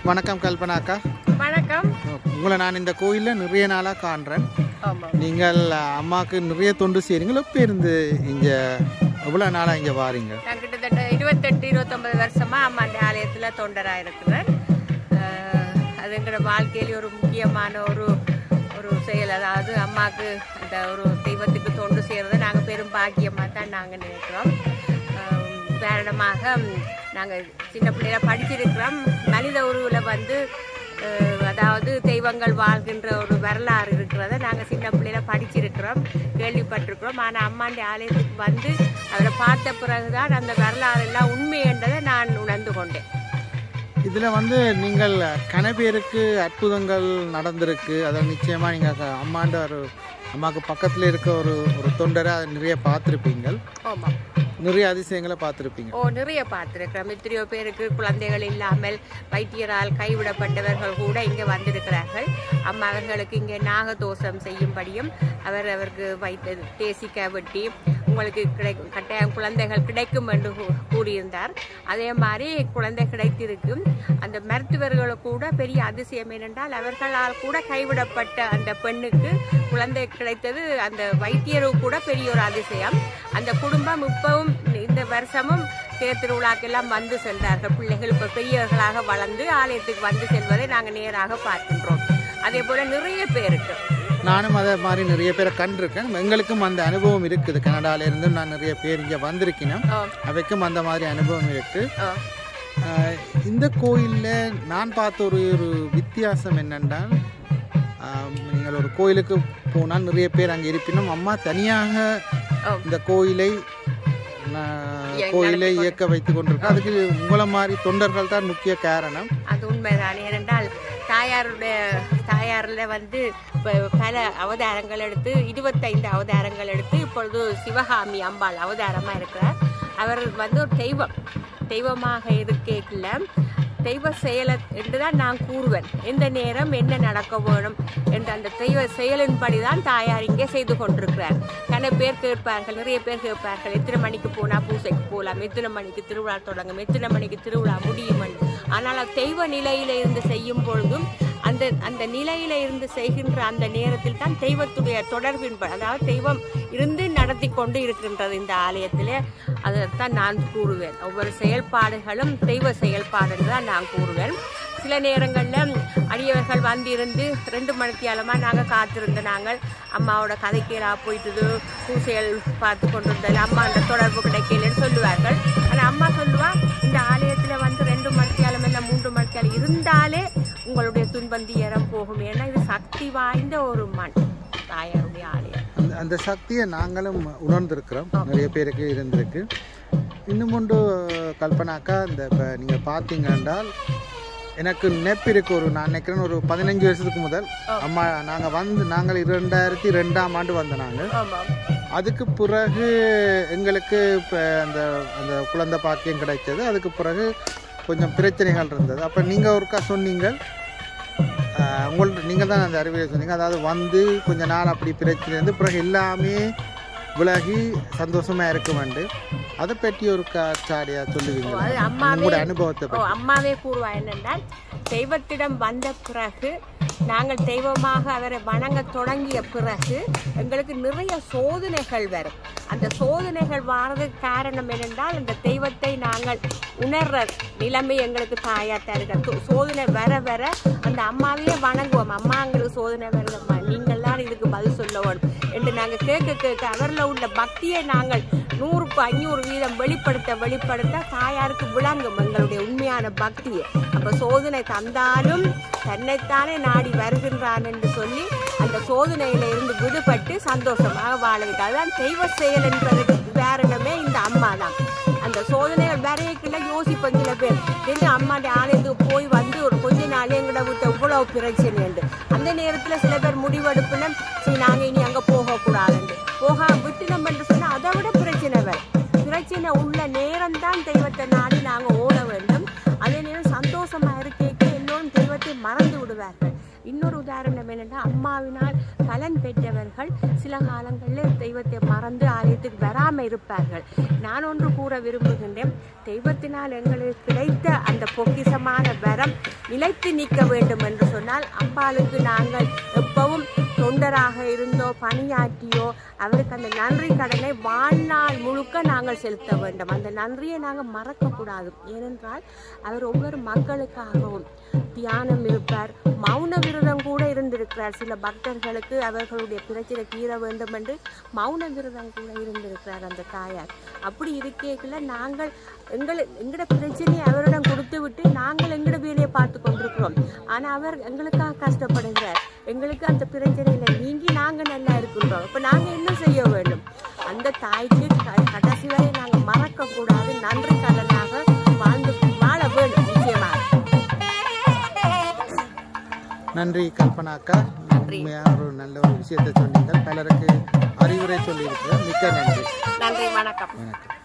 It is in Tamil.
வணக்கம் கல்பனா அக்கா வணக்கம் உங்களை நான் இந்த கோயிலில் நிறைய நாளாக காண்றேன் ஆமாம் நீங்கள் அம்மாவுக்கு நிறைய தொண்டு செய்கிறீங்களோ இப்போ இருந்து இங்கே எவ்வளோ நாளாக இங்கே வாரீங்க நான் கிட்டத்தட்ட இருபத்தெட்டு இருபத்தொன்பது வருஷமா அம்மா அந்த ஆலயத்தில் தொண்டராக இருக்கிறேன் அஹ், அது எங்களோட வாழ்க்கையில ஒரு முக்கியமான ஒரு ஒரு செயல் அதாவது அம்மாவுக்கு அந்த ஒரு தெய்வத்துக்கு தொண்டு செய்கிறத நாங்கள் பெரும் பாக்கியமாக தான் நாங்கள் நினைக்கிறோம் அஹ், உதாரணமாக நாங்கள் சின்ன பிள்ளையில படிச்சிருக்கிறோம் மனித உருவில் வந்து அஹ், அதாவது தெய்வங்கள் வாழ்கின்ற ஒரு வரலாறு இருக்கிறத நாங்கள் சின்ன பிள்ளையில படிச்சிருக்கிறோம் கேள்விப்பட்டிருக்கிறோம் ஆனால் அம்மாண்ட ஆலயத்துக்கு வந்து அவரை பார்த்த பிறகுதான் அந்த வரலாறு எல்லாம் உண்மை என்றதை நான் உணர்ந்து கொண்டேன் இதில் வந்து நீங்கள் கன பேருக்கு அற்புதங்கள் நடந்திருக்கு அதை நிச்சயமாக நீங்கள் அம்மாண்ட ஒரு அம்மாவுக்கு பக்கத்தில் இருக்க ஒரு ஒரு தொண்டரை அதை நிறைய பார்த்துருப்பீங்க ஆமாம் நிறைய அதிசயங்களை பார்த்துருப்பீங்க ஓ நிறைய பார்த்துருக்கிறோம் எத்தனையோ பேருக்கு குழந்தைகள் இல்லாமல் வைத்தியரால் கைவிடப்பட்டவர்கள் கூட இங்கே வந்திருக்கிறார்கள் அம்மா அவர்களுக்கு இங்கே நாகதோஷம் செய்யும்படியும் அவர் அவருக்கு வைத்த தேசிக்க வெட்டி உங்களுக்கு கிடை கட்டாயம் குழந்தைகள் கிடைக்கும் என்று கூ- கூறியிருந்தார் அதே மாதிரி குழந்தை கிடைத்திருக்கும் அந்த மருத்துவர்கள் கூட பெரிய அதிசயம் என்னென்றால் அவர்களால் கூட கைவிடப்பட்ட அந்த பெண்ணுக்கு குழந்தை கிடைத்தது அந்த வைத்தியருக்கு கூட பெரிய ஒரு அதிசயம் அந்த குடும்பம் இப்பவும் இந்த வருஷமும் தேர் திருவிழாக்கெல்லாம் வந்து சென்றார்கள் பிள்ளைகள் இப்போ பெரியவர்களாக வளர்ந்து ஆலயத்துக்கு வந்து செல்வதை நாங்கள் நேராக பார்க்கின்றோம் அதே போல நிறைய பேருக்கு நானும் அதை மாதிரி நிறைய பேரை கண்டிருக்கேன் எங்களுக்கும் அந்த அனுபவம் இருக்குது கனடால இருந்தும் நான் நிறைய பேர் இங்கே வந்திருக்கேன் ஓ, அவைக்கும் அந்த மாதிரி அனுபவம் இருக்குது ஓ, ஆஹ் இந்த கோயிலில் நான் பார்த்த ஒரு ஒரு வித்தியாசம் என்னென்றால் ஆம், நீங்கள் ஒரு கோயிலுக்கு போனால் நிறைய பேர் அங்கே இருப்பினும் அம்மா தனியாக ஓ. இந்த கோயிலை நான் இயங்க- கோயிலை நடத்தி இயக்க வைத்து கொண்டிருக்கேன் அதுக்கு உங்களை மாதிரி தொண்டர்கள் தான் முக்கிய காரணம் அது உண்மைதான் ஏனென்றால் தாயாருடைய தாயாரில் வந்து இப்ப பல அவதாரங்கள் எடுத்து இருபத்தைந்து அவதாரங்கள் எடுத்து இப்பொழுது சிவகாமி அம்பாள் அவதாரமாக இருக்கிறார் அவர் வந்து ஒரு தெய்வம் தெய்வமாக இருக்கேக்கில் தெய்வ செயலை என்று தான் நான் கூறுவேன் எந்த நேரம் என்ன நடக்க வேணும் என்ற அந்த தெய்வ செயலின்படி தான் தாயார் இங்கே செய்து கொண்டிருக்கிறார் நிறைய பேர் கேட்பார்கள் நிறைய பேர் கேட்பார்கள் எத்தனை மணிக்கு போனால் பூசைக்கு போகலாம் எத்தனை மணிக்கு திருவிழா தொடங்கும் எத்தனை மணிக்கு திருவிழா முடியும் என்று. ஆனால் அது தெய்வ நிலையில இருந்து செய்யும் பொழுதும் அந்த அந்த நிலையில இருந்து செய்கின்ற அந்த நேரத்தில் தான் தெய்வத்துடைய தொடர்பின் அதாவது தெய்வம் இருந்து நடத்தி கொண்டு இருக்கின்றது இந்த ஆலயத்திலே அதைத்தான் நான் கூறுவேன் ஒவ்வொரு செயல்பாடுகளும் தெய்வ செயல்பாடு என்று தான் நான் கூறுவேன் சில நேரங்களில் அடியவர்கள் வந்திருந்து ரெண்டு மணித்தியாலமாக நாங்கள் காத்திருந்த நாங்கள் அம்மாவோட கதைக்கீரா போயிட்டுது பூசைகள் பார்த்து கொண்டிருந்தது அம்மா அந்த தொடர்பு கிடைக்கலன்னு சொல்லுவார்கள் ஆனால் அம்மா சொல்லுவா இந்த ஆலயத்தில் வந்து ரெண்டு மணித்தியாலம் இல்லை மூன்று மணித்தியாலம் இருந்தாலே உங்களுடைய துன்பந்தி இறம் போகும் ஏன்னா இது சக்தி வாய்ந்த ஒரு மண் தாயாருடைய ஆலயம் அந்த அந்த சக்தியை நாங்களும் உணர்ந்திருக்கிறோம் நிறைய பேருக்கு இருந்திருக்கு இன்னும் ஒன்று கல்பனாக்கா இந்த இப்போ நீங்கள் பார்த்தீங்க என்றால் எனக்கு நினைப்பு இருக்கு ஒரு நான் நினைக்கிறேன் ஒரு பதினஞ்சு வருஷத்துக்கு முதல் அம்மா நாங்கள் வந்து நாங்கள் இரண்டாயிரத்தி ரெண்டாம் ஆண்டு வந்த நாங்கள் ஆமாம் அதுக்கு பிறகு எங்களுக்கு இப்போ அந்த அந்த குழந்தை பாக்கியம் கிடைச்சது அதுக்கு பிறகு கொஞ்சம் பிரச்சனைகள் இருந்தது அப்போ நீங்கள் ஒருக்கா சொன்னீங்க ஆஹ், உங்கள்ட்ட நீங்கள் தான் அந்த அறிவியலை சொன்னீங்க அதாவது வந்து கொஞ்ச நாள் அப்படி பிரச்சனை இருந்து பிறகு எல்லாமே விலகி சந்தோஷமாக இருக்குமெண்டு அதை பற்றி ஒரு காட்சாடியாக சொல்லுவீங்க அது அம்மாவே உங்களோட அனுபவத்தை ஓ பற்றி அம்மாவே கூறுவா என்னென்றால் தெய்வத்திடம் வந்த பிறகு நாங்கள் தெய்வமாக அவரை வணங்க தொடங்கிய பிறகு எங்களுக்கு நிறைய சோதனைகள் வரும் அந்த சோதனைகள் வாரதுக்கு காரணம் என்னென்றால் அந்த தெய்வத்தை நாங்கள் உணர்ற நிலைமை எங்களுக்கு தாயா தருக சோதனை வர வர அந்த அம்மாவையே வணங்குவோம் அம்மா எங்களுக்கு சோதனை வருதம்மா நீங்கள் தான் இதுக்கு பதில் சொல்ல வேணும் என்று நாங்கள் கேட்க கேட்க அவரில் உள்ள பக்தியை நாங்கள் நூறுக்கு ஐநூறு வீதம் வெளிப்படுத்த வெளிப்படுத்த தாயாருக்கு விளங்கும் எங்களுடைய உண்மையான பக்தியை அப்போ சோதனை தந்தாலும் தன்னைத்தானே நாடி வருகின்றான் என்று சொல்லி அந்த சோதனையில இருந்து விடுபட்டு சந்தோஷமாக வாழ வைத்தார் அதுதான் தெய்வ செயல் என்பதற்கு காரணமே இந்த அம்மா தான் அந்த சோதனைகள் வரையக்குள்ள யோசிப்போம் சில பேர் என்ன அம்மாண்ட ஆலயத்துக்கு போய் வந்து ஒரு கொஞ்ச நாளே எங்கட விட்டு இவ்வளவு பிரச்சனை உண்டு அந்த நேரத்தில் சில பேர் முடிவெடுப்புல சரி நாங்கள் இனி அங்கே போகக்கூடாதுண்டு போக விட்டு நம்ம என்று சொன்னால் அதை விட பிரச்சனை வரும் பிரச்சனை உள்ள நேரம் தான் தெய்வத்தை நாடி நாங்கள் ஓட வேண்டும் அதே நேரம் சந்தோஷமா இருக்கேக்க எல்லோரும் தெய்வத்தை மறந்து விடுவார்கள் இன்னொரு உதாரணம் என்னென்னா அம்மாவினால் பலன் பெற்றவர்கள் சில காலங்களில் தெய்வத்தை மறந்து ஆலயத்துக்கு வராமல் இருப்பார்கள் நான் ஒன்று கூற விரும்புகின்றேன் தெய்வத்தினால் எங்களுக்கு கிடைத்த அந்த பொக்கிஷமான வரம் நிலைத்து நிற்க வேண்டும் என்று சொன்னால் அம்பாளுக்கு நாங்கள் எப்பவும் தொண்டராக இருந்தோ பணியாற்றியோ அவருக்கு அந்த நன்றி கடனை வாழ்நாள் முழுக்க நாங்கள் செலுத்த வேண்டும் அந்த நன்றியை நாங்கள் மறக்கக்கூடாது ஏனென்றால் அவர் ஒவ்வொரு மக்களுக்காகவும் தியானம் இருப்பார் மௌன விரதம் கூட இருந்திருக்கிறார் சில பக்தர்களுக்கு அவர்களுடைய பிரச்சனை தீர வேண்டும் என்று மௌன விரதம் கூட இருந்திருக்கிறார் அந்த தாயார் அப்படி இருக்கேக்குள்ள நாங்கள் எங்களை எங்களோட பிரச்சனையை அவரிடம் கொடுத்து விட்டு நாங்கள் எங்களோட வேலையை பார்த்து கொண்டிருக்கிறோம் ஆனால் அவர் எங்களுக்காக கஷ்டப்படுகிறார் எங்களுக்கு அந்த பிரச்சனையில நீங்கி நாங்கள் நல்லா இருக்கின்றோம் இப்போ நாங்கள் என்ன செய்ய வேண்டும் அந்த தாய்க்கு க- கடைசி வரை நாங்கள் மறக்கக்கூடாது நன்றி கடனாக வாழ்ந்து வாழ வேண்டும் நிச்சயமாக நன்றி கல்பனாக்கா நன்றி. உண்மையாக ஒரு நல்ல ஒரு விஷயத்தை சொன்னீங்கள் பலருக்கு அறிவுரை சொல்லியிருக்கிறேன் மிக்க நன்றி நன்றி வணக்கம் வணக்கம்